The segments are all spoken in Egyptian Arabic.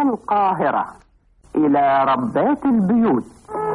القاهرة إلى ربات البيوت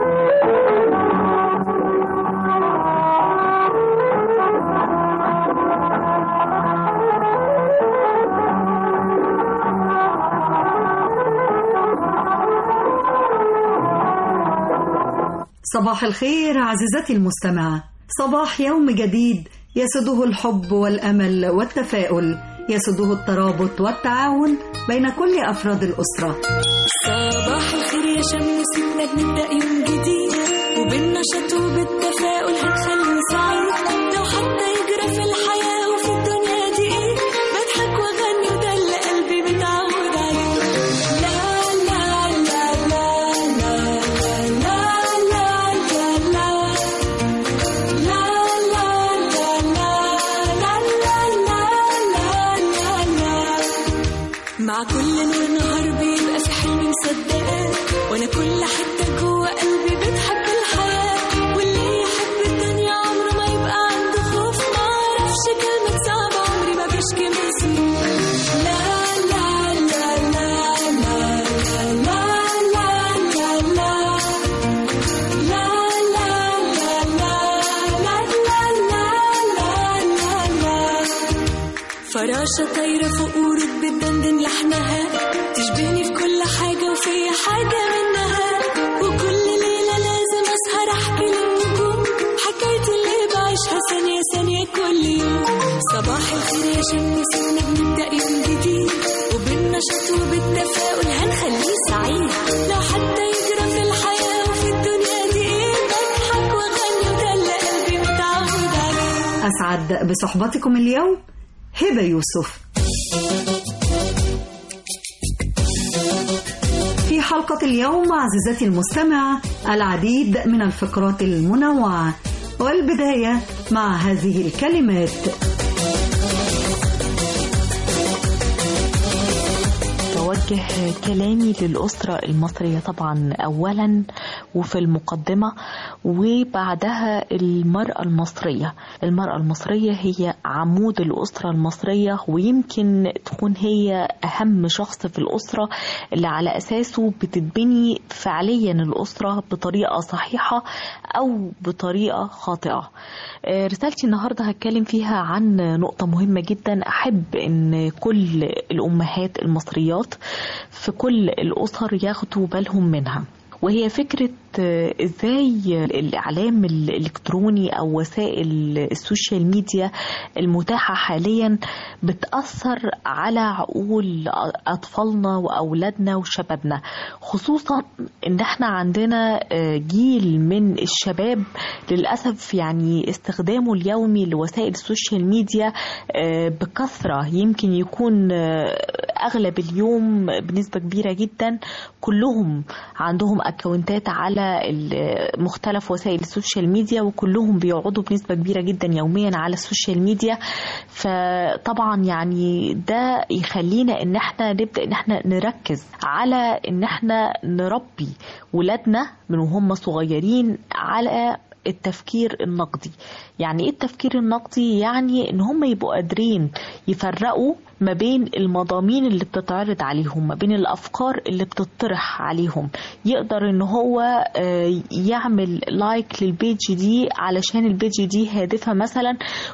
صباح الخير عزيزتي المستمعة صباح يوم جديد يسده الحب والأمل والتفاؤل يسده الترابط والتعاون بين كل أفراد الأسرة صباح الخير يا شمسنا بنبدأ يوم جديد وبالنشاط وبالتفاؤل هنخلي سعيد لو حتى يجرى في الحياة وفي الدنيا دي ايه بضحك واغني وده اللي قلبي متعود عليه لا لا لا لا لا لا لا لا لا لا لا لا لا لا لا مع كل نور نهار بيبقى في حلم مصدقاه وانا كل حته جوه قلبي بتحب الحياه واللي يحب الدنيا عمره ما يبقى عنده خوف ما اعرفش كلمه صعبه عمري ما بشكي من اسمه لا لا لا لا لا لا لا لا لا لا لا لا لا لا لا لا فراشة طايرة فوق ورود بتدندن لحنها تشبهني في كل حاجة وفي حاجة منها وكل ليلة لازم أسهر أحكي للنجوم حكايتي اللي بعيشها ثانية ثانية كل يوم صباح الخير يا شمسنا بنبدأ يوم جديد وبالنشاط وبالتفاؤل هنخليه سعيد لو حتى يجرى في الحياة وفي الدنيا دي إيه بضحك وأغني وده اللي قلبي متعود عليه أسعد بصحبتكم اليوم هبة يوسف في حلقة اليوم عزيزتي المستمعة العديد من الفقرات المنوعة والبداية مع هذه الكلمات بوجه كلامي للأسرة المصرية طبعا أولا وفي المقدمة وبعدها المرأة المصرية المرأة المصرية هي عمود الأسرة المصرية ويمكن تكون هي أهم شخص في الأسرة اللي على أساسه بتتبني فعليا الأسرة بطريقة صحيحة أو بطريقة خاطئة آه، رسالتي النهاردة هتكلم فيها عن نقطة مهمة جدا أحب أن كل الأمهات المصريات في كل الأسر ياخدوا بالهم منها وهي فكرة آه، ازاي الاعلام الالكتروني او وسائل السوشيال ميديا المتاحة حاليا بتأثر على عقول اطفالنا واولادنا وشبابنا خصوصا ان احنا عندنا آه، جيل من الشباب للأسف يعني استخدامه اليومي لوسائل السوشيال ميديا آه، بكثرة يمكن يكون آه، أغلب اليوم بنسبة كبيرة جدا كلهم عندهم أكونتات على ال- مختلف وسائل السوشيال ميديا وكلهم بيقعدوا بنسبة كبيرة جدا يوميا على السوشيال ميديا فطبعا يعني ده يخلينا ان احنا نبدأ ان احنا نركز على ان احنا نربي ولادنا من وهم صغيرين على التفكير النقدي يعني ايه التفكير النقدي يعني ان هم يبقوا قادرين يفرقوا ما بين المضامين اللي بتتعرض عليهم ما بين الافكار اللي بتطرح عليهم يقدر ان هو آه، يعمل لايك للبيج دي علشان البيج دي هادفة مثلا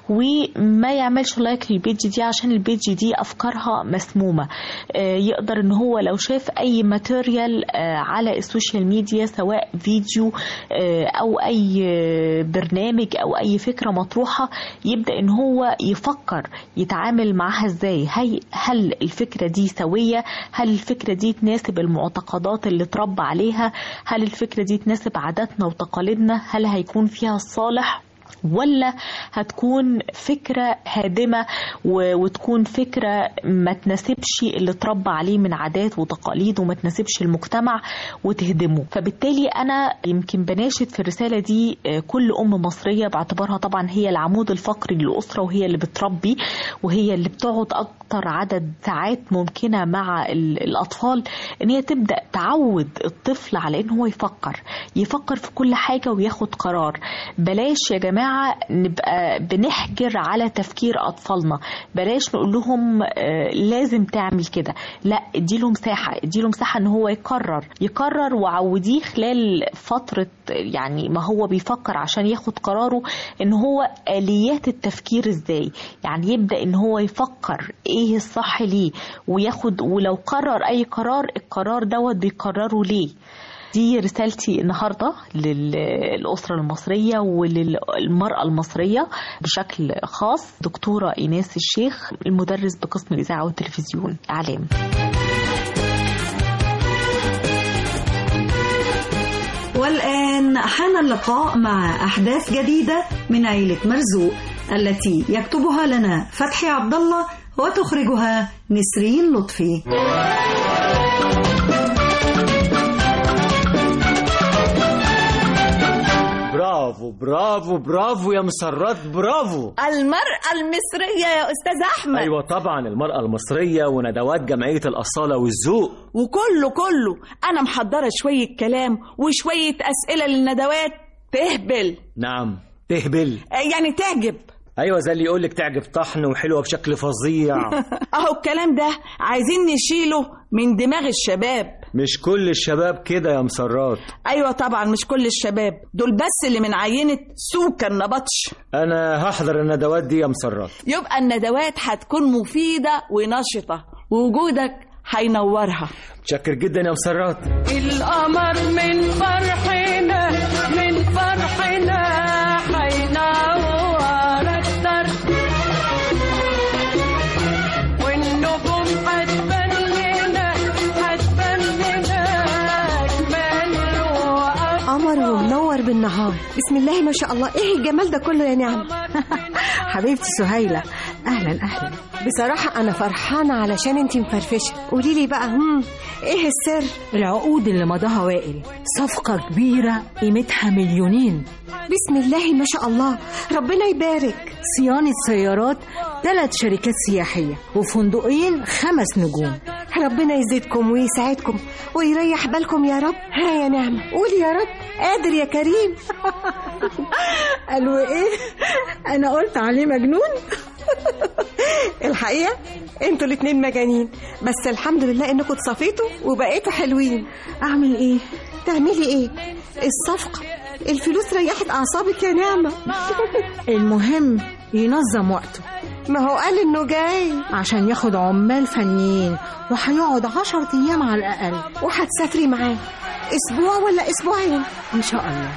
وما يعملش لايك للبيج دي عشان البيج دي افكارها مسمومة آه، يقدر ان هو لو شاف اي ماتيريال على السوشيال ميديا سواء فيديو آه، او اي آه، برنامج او اي فكرة مطروحة يبدأ ان هو يفكر يتعامل معها ازاي هي هل الفكرة دي سوية هل الفكرة دي تناسب المعتقدات اللي اتربى عليها هل الفكرة دي تناسب عاداتنا وتقاليدنا هل هيكون فيها الصالح ولا هتكون فكرة هادمة و- وتكون فكرة ما تناسبش اللي اتربى عليه من عادات وتقاليد وما تناسبش المجتمع وتهدمه فبالتالي أنا يمكن بناشد في الرسالة دي آه، كل أم مصرية باعتبارها طبعا هي العمود الفقري للأسرة وهي اللي بتربي وهي اللي بتقعد أك- اكتر عدد ساعات ممكنه مع ال- الاطفال ان هي تبدا تعود الطفل على ان هو يفكر يفكر في كل حاجه وياخد قرار بلاش يا جماعه نبقى بنحجر على تفكير اطفالنا بلاش نقول لهم آه، لازم تعمل كده لا اديله مساحه اديله مساحه ان هو يقرر يقرر وعوديه خلال فتره يعني ما هو بيفكر عشان ياخد قراره ان هو اليات التفكير ازاي يعني يبدا ان هو يفكر ايه الصح ليه وياخد ولو قرر اي قرار القرار دوت بيقرره ليه دي رسالتي النهارده للأسرة المصرية وللمرأة المصرية بشكل خاص دكتورة إيناس الشيخ المدرس بقسم الإذاعة والتلفزيون إعلام والآن حان اللقاء مع أحداث جديدة من عيلة مرزوق التي يكتبها لنا فتحي عبد الله وتخرجها نسرين لطفي برافو برافو برافو يا مسرات برافو المرأة المصرية يا أستاذ أحمد ايوه طبعا المرأة المصرية وندوات جمعية الأصالة والذوق وكله كله أنا محضرة شوية كلام وشوية أسئلة للندوات تهبل نعم تهبل آه، يعني تعجب ايوه زي اللي يقول لك تعجب طحن وحلوة بشكل فظيع أهو الكلام ده عايزين نشيله من دماغ الشباب مش كل الشباب كده يا مسرات أيوة طبعا مش كل الشباب دول بس اللي من عينة سوكا النبطش انا هحضر الندوات دي يا مسرات يبقى الندوات هتكون مفيدة ونشطة ووجودك هينورها متشكر جدا يا مسرات القمر من فرحنا من فرحنا هينور اكتر والنجوم هتبان لنا هتبان لنا اجمل واكتر قمر ومنور بالنهار بسم الله ما شاء الله ايه الجمال ده كله يا نعم حبيبتي سهيلة اهلا اهلا بصراحة انا فرحانة علشان انتي مفرفشة قولي لي بقى هم ايه السر العقود اللي مضاها وائل صفقة كبيرة قيمتها مليونين بسم الله ما شاء الله ربنا يبارك صيانة سيارات ثلاث شركات سياحية وفندقين خمس نجوم ربنا يزيدكم ويسعدكم ويريح بالكم يا رب ها يا نعمة قولي يا رب قادر يا كريم قالوا ايه انا قلت عليه مجنون الحقيقة انتوا الاتنين مجانين بس الحمد لله انكم اتصفيتوا وبقيتوا حلوين اعمل ايه تعملي ايه الصفقة الفلوس ريحت اعصابك يا نعمة المهم ينظم وقته ما هو قال انه جاي عشان ياخد عمال فنيين وهيقعد عشر ايام على الاقل وهتسافري معاه اسبوع ولا اسبوعين ان شاء الله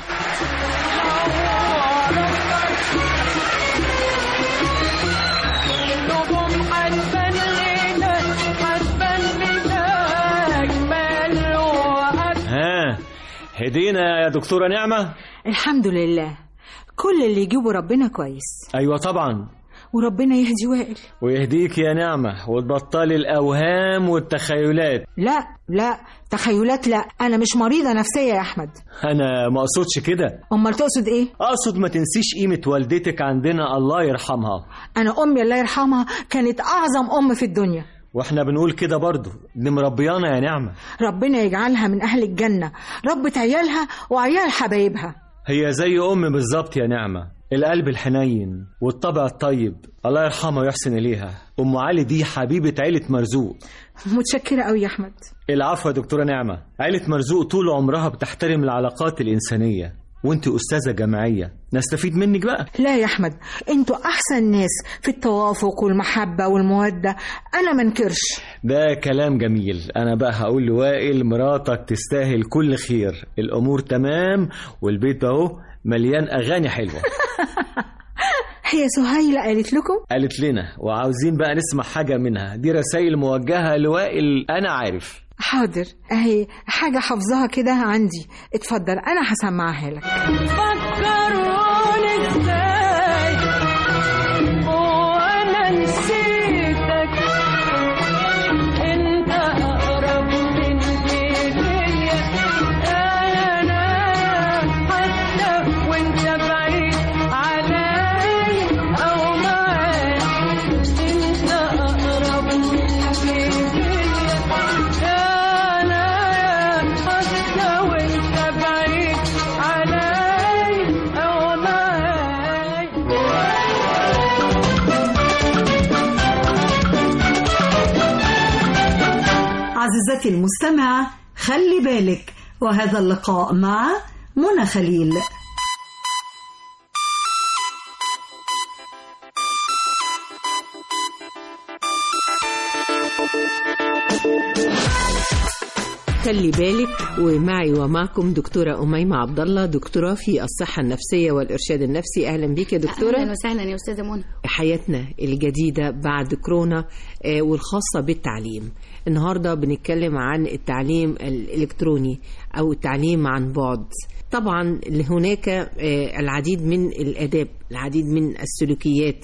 النجوم هتبان لنا هتبان لنا اجمل واكتر ها هدينا يا دكتورة نعمة الحمد لله كل اللي يجيبه ربنا كويس ايوه طبعا وربنا يهدي وائل ويهديك يا نعمة وتبطلي الأوهام والتخيلات لا لا تخيلات لا انا مش مريضة نفسية يا احمد أنا ما أقصدش كده امال تقصد ايه أقصد ما تنسيش قيمة والدتك عندنا الله يرحمها انا امي الله يرحمها كانت اعظم ام في الدنيا واحنا بنقول كده برضو دي مربيانا يا نعمة ربنا يجعلها من اهل الجنة ربة عيالها وعيال حبايبها هي زي أم بالظبط يا نعمة القلب الحنين والطبع الطيب الله يرحمها ويحسن إليها أم علي دي حبيبة عيلة مرزوق متشكرة قوي يا احمد العفو يا دكتورة نعمة عيلة مرزوق طول عمرها بتحترم العلاقات الإنسانية وانت أستاذة جامعية نستفيد منك بقى لا يا احمد انتوا احسن ناس في التوافق والمحبة والمودة انا منكرش ده كلام جميل أنا بقى هقول لوائل مراتك تستاهل كل خير الأمور تمام والبيت أهو مليان أغاني حلوة هي سهيلة قالت لكم قالت لنا وعاوزين بقى نسمع حاجة منها دي رسائل موجهة لوائل أنا عارف حاضر اهي حاجة حافظاها كده عندي اتفضل انا هسمعها لك فكروني ازاي وانا نسيتك انت اقرب من ايديا انا حتى وانت بعيد علي او معاي انت اقرب عزيزتي المستمعة خلي بالك وهذا اللقاء مع منى خليل خلي بالك ومعي ومعكم دكتورة أميمة عبد الله دكتورة في الصحة النفسية والإرشاد النفسي أهلا بك يا دكتورة اهلا وسهلا يا استاذه منى حياتنا الجديدة بعد كورونا آه، والخاصة بالتعليم النهاردة بنتكلم عن التعليم الإلكتروني أو التعليم عن بعد طبعا هناك آه، العديد من الآداب العديد من السلوكيات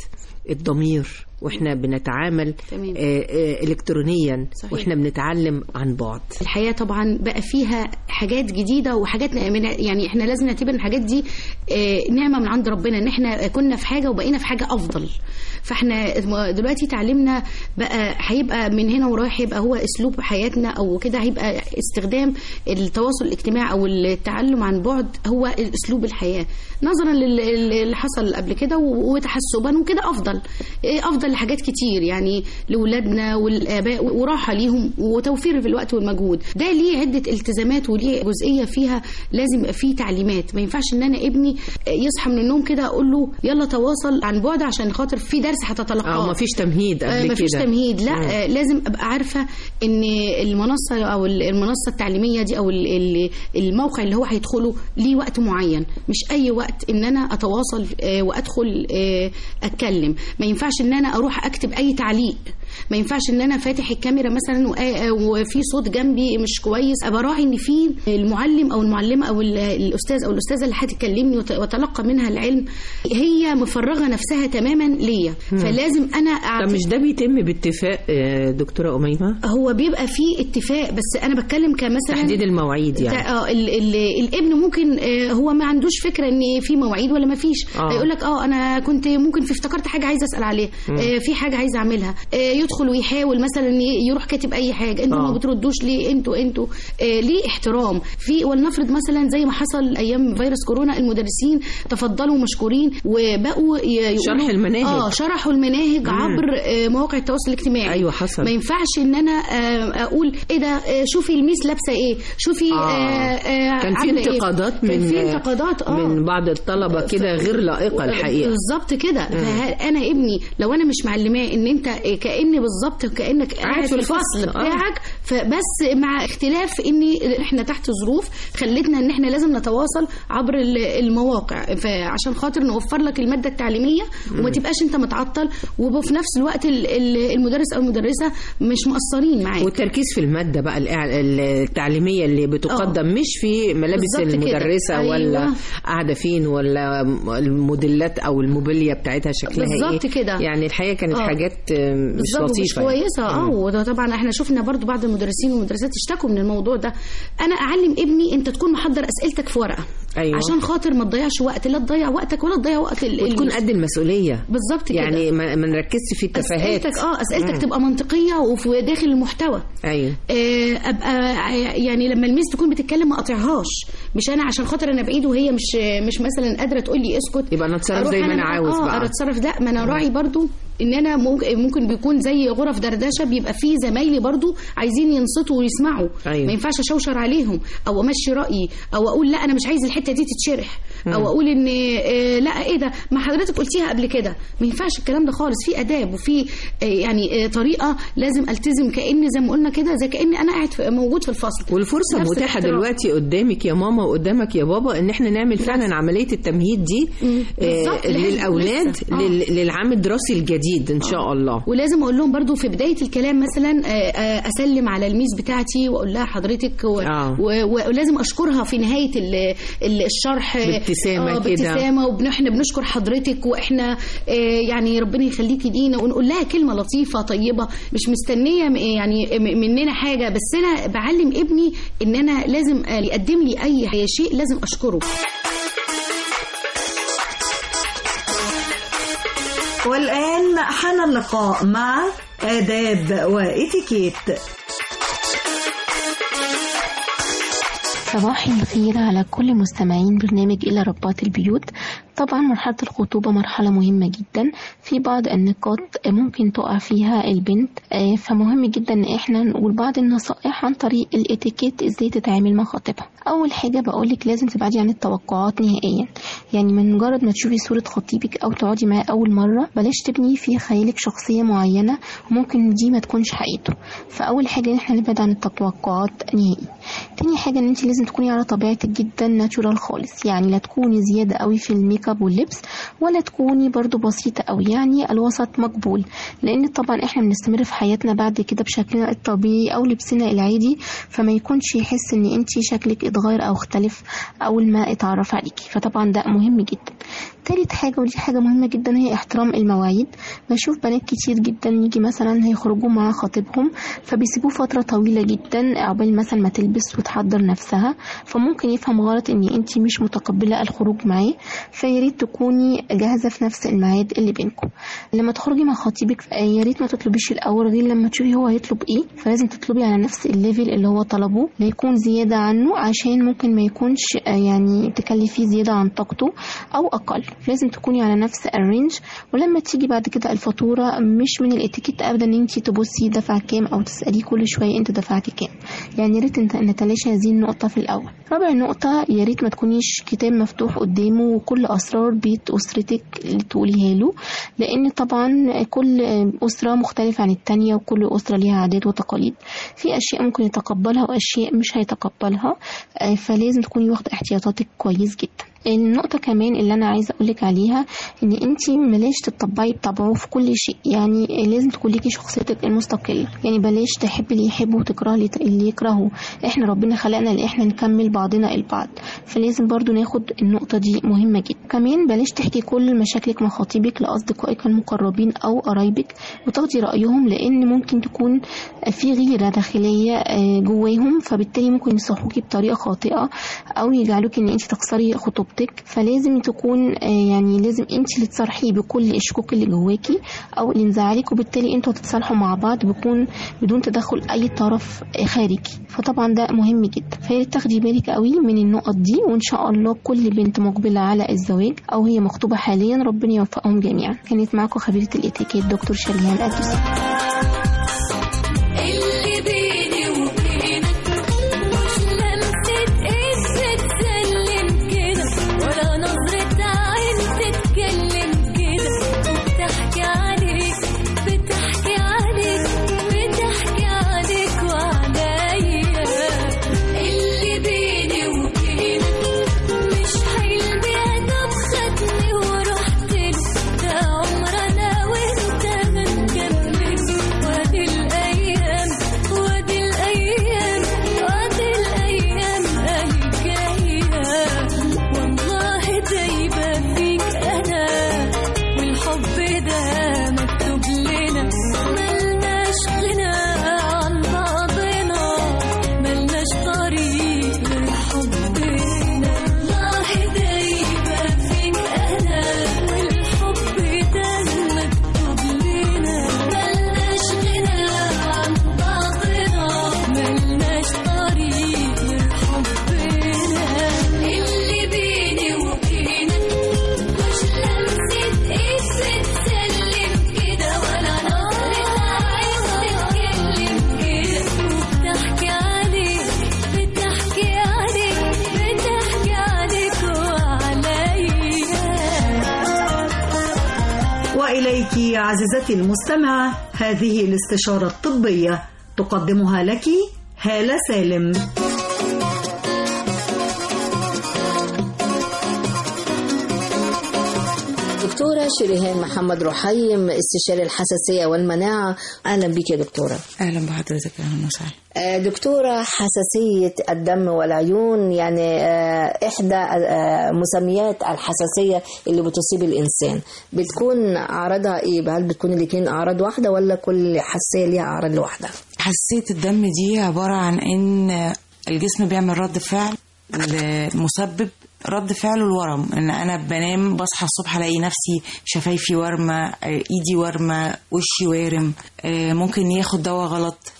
الضمير واحنا بنتعامل تمام. آه، آه، الكترونيا صحيح. واحنا بنتعلم عن بعد الحياه طبعا بقى فيها حاجات جديده وحاجات من يعني احنا لازم نعتبر ان الحاجات دي آه، نعمه من عند ربنا ان احنا كنا في حاجه وبقينا في حاجه افضل فاحنا دلوقتي تعليمنا بقى هيبقى من هنا ورايح يبقى هو اسلوب حياتنا او كده هيبقى استخدام التواصل الاجتماعي او التعلم عن بعد هو اسلوب الحياه نظرا لل- اللي حصل قبل كده و- وتحسبا وكده افضل إيه افضل لحاجات كتير يعني لاولادنا والاباء وراحه ليهم وتوفير في الوقت والمجهود ده ليه عده التزامات وليه جزئيه فيها لازم يبقى فيه تعليمات ما ينفعش ان انا ابني يصحى من النوم كده اقول له يلا تواصل عن بعد عشان خاطر في درس هتتلقاه اه مفيش تمهيد آه، قبل مفيش كده تمهيد لا مم. آه، لازم ابقى عارفه ان المنصه او المنصه التعليميه دي او ال- ال- الموقع اللي هو هيدخله ليه وقت معين مش اي وقت ان انا اتواصل آه، وادخل آه، اتكلم ما ينفعش ان انا اروح اكتب اي تعليق ما ينفعش ان انا فاتح الكاميرا مثلا وآ- وفي صوت جنبي مش كويس ابقى راعي ان في المعلم او المعلمه او ال- الاستاذ او الاستاذه اللي هتكلمني وت- وتلقى منها العلم هي مفرغه نفسها تماما ليا فلازم انا طب أعطي مش ده بيتم باتفاق آه، دكتورة أميمة هو بيبقى فيه اتفاق بس انا بتكلم كمثلا تحديد المواعيد يعني تا- اه ال ال الابن ممكن آه، هو ما عندوش فكره ان في مواعيد ولا ما فيش آه. هيقول لك اه انا كنت ممكن في افتكرت حاجه عايزه اسال عليها آه، في حاجه عايزه اعملها آه، يدخل ويحاول مثلا ي- يروح كاتب اي حاجه انتوا آه. ما بتردوش ليه انتوا انتوا آه، ليه احترام في ولنفرض مثلا زي ما حصل ايام فيروس كورونا المدرسين تفضلوا مشكورين وبقوا ي- يقولوا شرح المناهج. اه شرحوا المناهج عبر آه، مواقع التواصل الاجتماعي أيوة حصل. ما ينفعش ان انا آه، اقول ايه ده آه، شوفي الميس لابسه ايه شوفي آه. آه، آه، كان في عاملة إيه؟ انتقادات من كان في انتقادات اه من بعض الطلبة كده غير لائقة الحقيقة بالظبط كده فانا ابني لو انا مش معلماه ان انت كاني بالظبط كانك قاعد في الفصل الفصل، آه. بتاعك فبس مع اختلاف ان احنا تحت ظروف خلتنا ان احنا لازم نتواصل عبر ال- المواقع فعشان خاطر نوفر لك الماده التعليميه وما تبقاش انت متعطل وفي نفس الوقت ال- ال- المدرس او المدرسه مش مقصرين معاك والتركيز في المادة بقى الإع- التعليمية اللي بتقدم مش في ملابس بالظبط كده. المدرسة أيوة. ولا قاعدة فين ولا الموديلات أو الموبيليا بتاعتها شكلها بالظبط إيه كده. يعني الحقيقة كانت آه. حاجات آه، مش بالظبط مش لطيفة يعني. كويسه اه وده طبعا احنا شفنا برضو بعض المدرسين والمدرسات اشتكوا من الموضوع ده انا اعلم ابني انت تكون محضر اسئلتك في ورقه أيوة. عشان خاطر ما تضيعش وقت لا تضيع وقتك ولا تضيع وقت ال- وتكون المس- قد المسؤولية بالظبط كده يعني ما ما نركزش في التفاهات اسئلتك اه اسئلتك تبقى منطقيه وفي داخل المحتوى أيوه آه، ابقى ع- يعني لما الميس تكون بتتكلم ما اقاطعهاش مش انا عشان خاطر انا بعيد وهي مش مش مثلا قادره تقول لي اسكت يبقى أنا أتصرف أروح زي ما أنا بقى- عاوز اه بقى. أنا اتصرف لا ما انا راعي برضو ان انا ممكن ممكن بيكون زي غرف دردشه بيبقى فيه زمايلي برضو عايزين ينصتوا ويسمعوا أيوة. ما ينفعش اشوشر عليهم او امشي رايي او اقول لا انا مش عايز الحته دي تتشرح او اقول ان آه، لا ايه ده ما حضرتك قلتيها قبل كده ما ينفعش الكلام ده خالص في اداب وفي آه، يعني آه، طريقه لازم التزم كاني زي ما قلنا كده زي كاني انا قاعد في- موجود في الفصل والفرصة نفس متاحة الاحترام. دلوقتي قدامك يا ماما وقدامك يا بابا ان احنا نعمل فعلا عملية التمهيد دي مم. آه، بالظبط، اللي احنا للأولاد لسه. آه. لل- للعام الدراسي الجديد ان شاء الله ولازم اقول لهم برضو في بدايه الكلام مثلا آه، آه، اسلم على الميس بتاعتي واقول لها حضرتك و... آه. و... ولازم اشكرها في نهايه ال... ال- الشرح آه، بابتسامة آه، كده. بابتسامه واحنا بنشكر حضرتك واحنا آه، يعني ربنا يخليكي لينا ونقول لها كلمه لطيفه طيبه مش مستنيه م- يعني م- مننا حاجه بس انا بعلم ابني ان انا لازم آه، يقدم لي اي شيء لازم اشكره والآن حان اللقاء مع آداب وإتيكيت صباح الخير على كل مستمعين برنامج إلى رباط البيوت طبعا مرحلة الخطوبة مرحلة مهمة جدا في بعض النقاط ممكن تقع فيها البنت آه، فمهم جدا ان احنا نقول بعض النصائح عن طريق الاتيكيت ازاي تتعامل مع خطيبها اول حاجة بقولك لازم تبعدي عن التوقعات نهائيا يعني من مجرد ما تشوفي صورة خطيبك او تقعدي معاه اول مرة بلاش تبني في خيالك شخصية معينة وممكن دي ما تكونش حقيقته فاول حاجة ان احنا نبعد عن التوقعات نهائي تاني حاجة ان انت لازم تكوني على طبيعتك جدا ناتشورال خالص يعني لا تكوني زيادة قوي في الميك اب واللبس ولا تكوني برضو بسيطة قوي يعني الوسط مقبول لان طبعا احنا بنستمر في حياتنا بعد كده بشكلنا الطبيعي او لبسنا العادي فما يكونش يحس ان انت شكلك اتغير او اختلف اول ما اتعرف عليكي فطبعا ده مهم جدا تالت حاجة ودي حاجة مهمة جدا هي احترام المواعيد بشوف بنات كتير جدا يجي مثلا هيخرجوا مع خطيبهم فبيسيبوه فترة طويلة جدا عقبال مثلا ما تلبس وتحضر نفسها فممكن يفهم غلط ان انت مش متقبلة الخروج معاه فياريت تكوني جاهزة في نفس الميعاد اللي بينكم لما تخرجي مع خطيبك يا ريت ما تطلبيش الاول غير لما تشوفي هو هيطلب ايه فلازم تطلبي على نفس الليفل اللي هو طلبه لا يكون زيادة عنه عشان ممكن ما يكونش آه، يعني تكلفيه زيادة عن طاقته او اقل لازم تكوني على نفس الرينج ولما تيجي بعد كده الفاتورة مش من الاتيكيت ابدا ان انت تبصي دفع كام او تسأليه كل شوية انت دفعتي كام يعني يا ريت انت- نتلاشى هذه النقطة في الاول رابع نقطة يا ريت ما تكونيش كتاب مفتوح قدامه وكل اسرار بيت اسرتك اللي تقوليها له لان طبعا كل اسرة مختلفة عن التانية وكل اسرة ليها عادات وتقاليد في اشياء ممكن يتقبلها واشياء مش هيتقبلها آه، فلازم تكوني واخدة احتياطاتك كويس جدا النقطة كمان اللي أنا عايزة أقولك عليها إن أنتي ملاش تطبعي بطبعه في كل شيء يعني لازم تكون ليكي شخصيتك المستقلة يعني بلاش تحبي اللي يحبه وتكرهي اللي- اللي يكرهه إحنا ربنا خلقنا إن إحنا نكمل بعضنا البعض فلازم برضو ناخد النقطة دي مهمة جدا كمان بلاش تحكي كل مشاكلك مع خطيبك لأصدقائك المقربين أو قرايبك وتاخدي رأيهم لأن ممكن تكون في غيرة داخلية آه، جواهم فبالتالي ممكن ينصحوكي بطريقة خاطئة أو يجعلوك إن أنت تخسري خطوبتك فلازم تكون آه، يعني لازم أنت اللي تصارحيه بكل الشكوك اللي جواكي أو اللي مزعلك وبالتالي أنتوا هتتصالحوا مع بعض بيكون بدون تدخل أي طرف آه، خارجي فطبعا ده مهم جدا فياريت تاخدي بالك قوي من النقط دي وإن شاء الله كل بنت مقبلة على الزواج أو هي مخطوبة حاليا ربنا يوفقهم جميعا كانت معاكم خبيرة الاتيكيت دكتور شريهان أدوسي اللي بيني وبينك مش لمسة ايد تتسلم كده ولا نظرة عين تتكلم كده وبتحكي عليك بتحكي عليك بتحكي عليك وعليا اللي بيني وبينك مش حلم يا دوب خدني ورحت له ده عمر انا وانت ما نكملش وادي الايام وادي الايام وادي الايام اهي جايه والله دايبه فيك انا والحب ده مكتوب لنا ملناش غنى عن بعضنا ملناش طريق لحبنا والله دايبه فيك انا والحب ده مكتوب لنا ملناش غنى عن بعضنا ملناش طريق لحبنا اللي بيني وبينك مش لمسة ايد بتسلم كده ولا نظرة عين تتكلم كده وبتحكي عليك بتحكي عليك بتحكي عليك وعليا وإليك عزيزتي المستمعة هذه الاستشارة الطبية تقدمها لك هالة سالم دكتورة شريهان محمد رحيم استشاري الحساسية والمناعة أهلا بك يا دكتورة اهلا بحضرتك اهلا وسهلا آه، دكتورة حساسية الدم والعيون يعني آه، إحدى آه، مسميات الحساسية اللي بتصيب الإنسان بتكون أعراضها إيه؟ هل بتكون الاتنين أعراض واحدة ولا كل حساسية ليها أعراض لوحدها؟ حساسية الدم دي عبارة عن ان الجسم بيعمل رد فعل لمسبب رد فعله الورم ان انا بنام بصحى الصبح الاقي نفسي شفايفي وارمه آه، ايدي وارمه وشي وارم آه، ممكن ياخد دواء غلط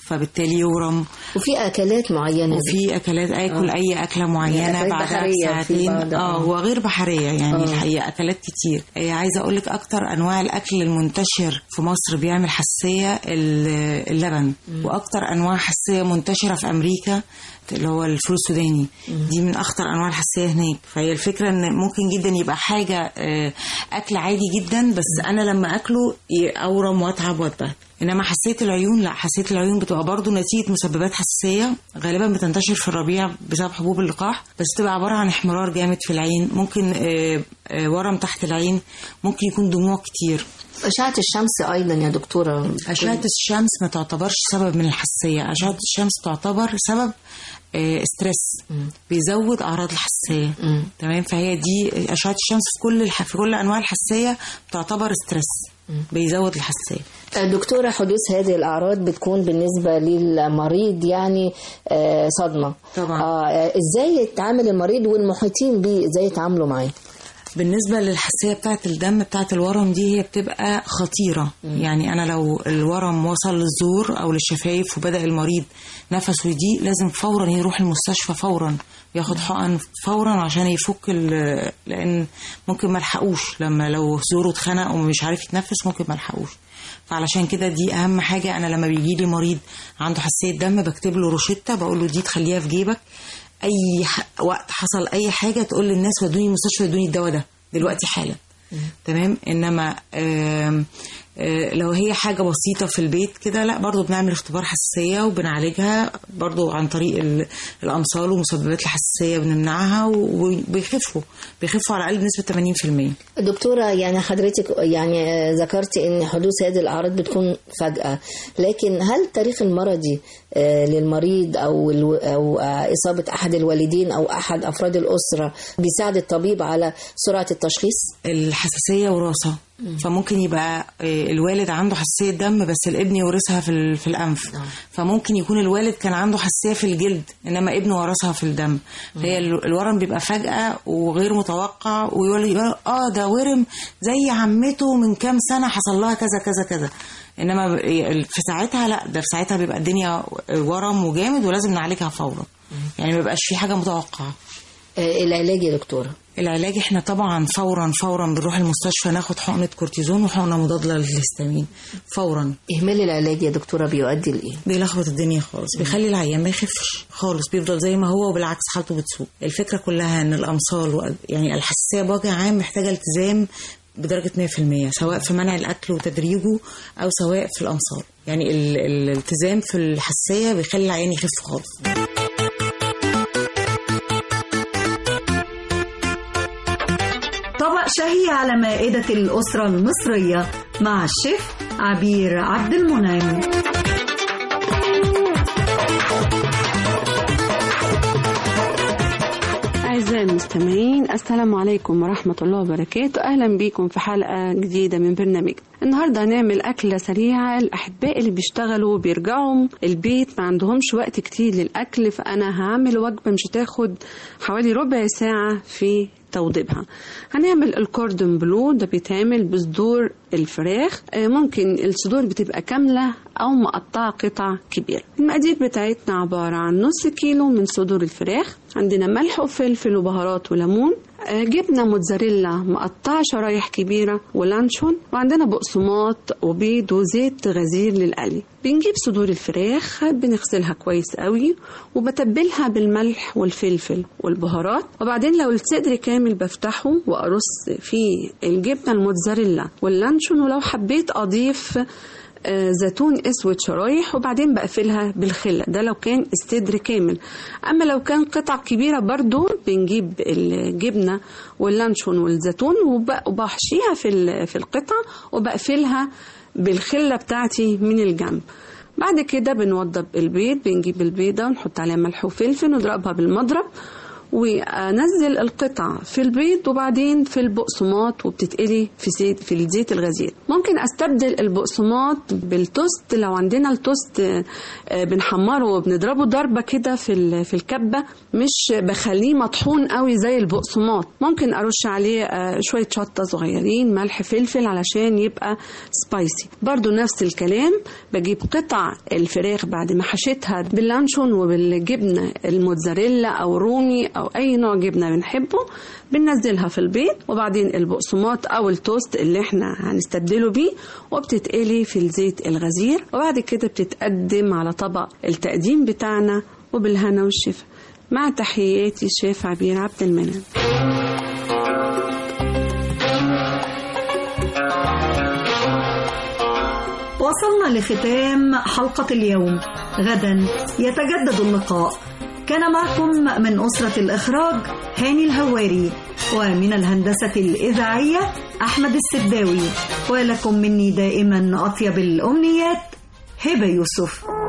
فبالتالي يورم وفي اكلات معينه وفي اكلات اكل آه. اي اكله معينه أكلات بعدها بحرية في بساعتين بعض، اه آه. وغير بحريه يعني آه. الحقيقه اكلات كتير آه عايزه اقول لك اكتر انواع الاكل المنتشر في مصر بيعمل حساسيه ال- اللبن واكتر انواع حساسيه منتشره في امريكا اللي هو الفول السوداني دي من اخطر انواع الحساسيه هناك فهي الفكره ان ممكن جدا يبقى حاجه آه، اكل عادي جدا بس انا لما اكله ي- اورم واتعب واتبهدل انما حساسيه العيون لا حساسيه العيون بتبقى برضو نتيجه مسببات حساسيه غالبا بتنتشر في الربيع بسبب حبوب اللقاح بس بتبقى عباره عن احمرار جامد في العين ممكن آه، آه، ورم تحت العين ممكن يكون دموع كتير اشعه الشمس ايضا يا دكتوره أشعة الشمس ما تعتبرش سبب من الحساسية أشعة الشمس تعتبر سبب آه، ستريس بيزود أعراض الحساسية تمام فهي دي أشعة الشمس في كل الح... في كل أنواع الحساسية تعتبر ستريس بيزود الحساسية دكتورة حدوث هذه الأعراض بتكون بالنسبة للمريض يعني آه، صدمة طبعا. آه، ازاي يتعامل المريض والمحيطين بيه ازاي يتعاملوا معاه بالنسبة للحساسية بتاعة الدم بتاعة الورم دي هي بتبقى خطيرة يعني أنا لو الورم وصل للزور أو للشفايف وبدأ المريض نفسه يضيق لازم فورا يروح المستشفى فورا ياخد حقن فورا عشان يفك ال- لأن ممكن ما لحقوش لما لو زوره اتخنق ومش عارف يتنفس ممكن ما لحقوش فعلشان كده دي اهم حاجه انا لما بيجي لي مريض عنده حساسيه دم بكتب له روشته بقول له دي تخليها في جيبك اي ح... وقت حصل اي حاجه تقول للناس ودوني المستشفى ادوني الدواء ده دلوقتي حالا تمام انما آم آه، لو هي حاجة بسيطة في البيت كده لا برضو بنعمل اختبار حساسية وبنعالجها برضو عن طريق ال- الأمصال ومسببات الحساسية بنمنعها وبيخفوا بيخفوا على الأقل بنسبة 80% دكتورة يعني حضرتك يعني آه، ذكرتي ان حدوث هذه الأعراض بتكون فجأة لكن هل التاريخ المرضي آه، للمريض أو الو- أو آه، إصابة أحد الوالدين أو أحد أفراد الأسرة بيساعد الطبيب على سرعة التشخيص؟ الحساسية وراثة فممكن يبقى آه، الوالد عنده حساسية دم بس الابن يورثها في ال- في الأنف فممكن يكون الوالد كان عنده حساسية في الجلد إنما ابنه ورثها في الدم فهي ال- الورم بيبقى فجأة وغير متوقع ويقول يقول اه ده ورم زي عمته من كام سنة حصل لها كذا كذا كذا انما ب- في ساعتها لا ده في ساعتها بيبقى الدنيا ورم وجامد ولازم نعالجها فورا يعني ما بيبقاش في حاجة متوقعة العلاج يا دكتورة العلاج احنا طبعا فورا فورا بنروح المستشفى ناخد حقنه كورتيزون وحقنه مضاده للهستامين فورا إهمال العلاج يا دكتورة بيؤدي لإيه؟ بيلخبط الدنيا خالص بيخلي العيان ما يخفش خالص بيفضل زي ما هو وبالعكس حالته بتسوء الفكره كلها ان الامصال و- يعني الحساسيه بوجه عام محتاجه التزام بدرجه 100% سواء في منع الاكل وتدريجه او سواء في الامصال يعني ال- ال- الالتزام في الحساسيه بيخلي العيان يخف خالص طبق شهي على مائدة الأسرة المصرية مع الشيف عبير عبد المنعم أعزائي المستمعين السلام عليكم ورحمة الله وبركاته أهلا بكم في حلقة جديدة من برنامج النهاردة هنعمل أكلة سريعة الأحباء اللي بيشتغلوا بيرجعوا البيت ما عندهمش وقت كتير للأكل فأنا هعمل وجبة مش هتاخد حوالي ربع ساعة في توضيبها هنعمل الكوردون بلو ده بيتعمل بصدور الفراخ آه، ممكن الصدور بتبقى كاملة أو مقطعة قطع كبيرة المقادير بتاعتنا عبارة عن نص كيلو من صدور الفراخ عندنا ملح وفلفل وبهارات وليمون آه، جبنة موتزاريلا مقطعة شرايح كبيرة ولانشون وعندنا بقسماط وبيض وزيت غزير للقلي بنجيب صدور الفراخ بنغسلها كويس قوي وبتبلها بالملح والفلفل والبهارات وبعدين لو الصدر كامل بفتحه وارص فيه الجبنه الموتزاريلا واللانشون ولو حبيت اضيف آه، زيتون اسود شرايح وبعدين بقفلها بالخله ده لو كان الصدر كامل اما لو كان قطع كبيره برضو بنجيب الجبنه واللانشون والزيتون وب- وبحشيها في ال- في القطع وبقفلها بالخله بتاعتي من الجنب بعد كده بنوضب البيض بنجيب البيضه ونحط عليها ملح وفلفل ونضربها بالمضرب وانزل القطع في البيض وبعدين في البقسماط وبتتقلي في زيت في الزيت الغزير ممكن استبدل البقسماط بالتوست لو عندنا التوست آه، بنحمره وبنضربه ضربه كده في ال- في الكبه مش بخليه مطحون قوي زي البقسماط ممكن ارش عليه آه، شويه شطه صغيرين ملح فلفل علشان يبقى سبايسي برضو نفس الكلام بجيب قطع الفراخ بعد ما حشيتها باللانشون وبالجبنه الموتزاريلا او رومي او اي نوع جبنه بنحبه بننزلها في البيض وبعدين البقسماط او التوست اللي احنا هنستبدله بيه وبتتقلي في الزيت الغزير وبعد كده بتتقدم على طبق التقديم بتاعنا وبالهنا والشفا مع تحياتي الشيف عبير عبد المنعم وصلنا لختام حلقة اليوم غدا يتجدد اللقاء كان معكم من أسرة الإخراج هاني الهواري ومن الهندسة الإذاعية أحمد السداوي ولكم مني دائما أطيب الأمنيات هبة يوسف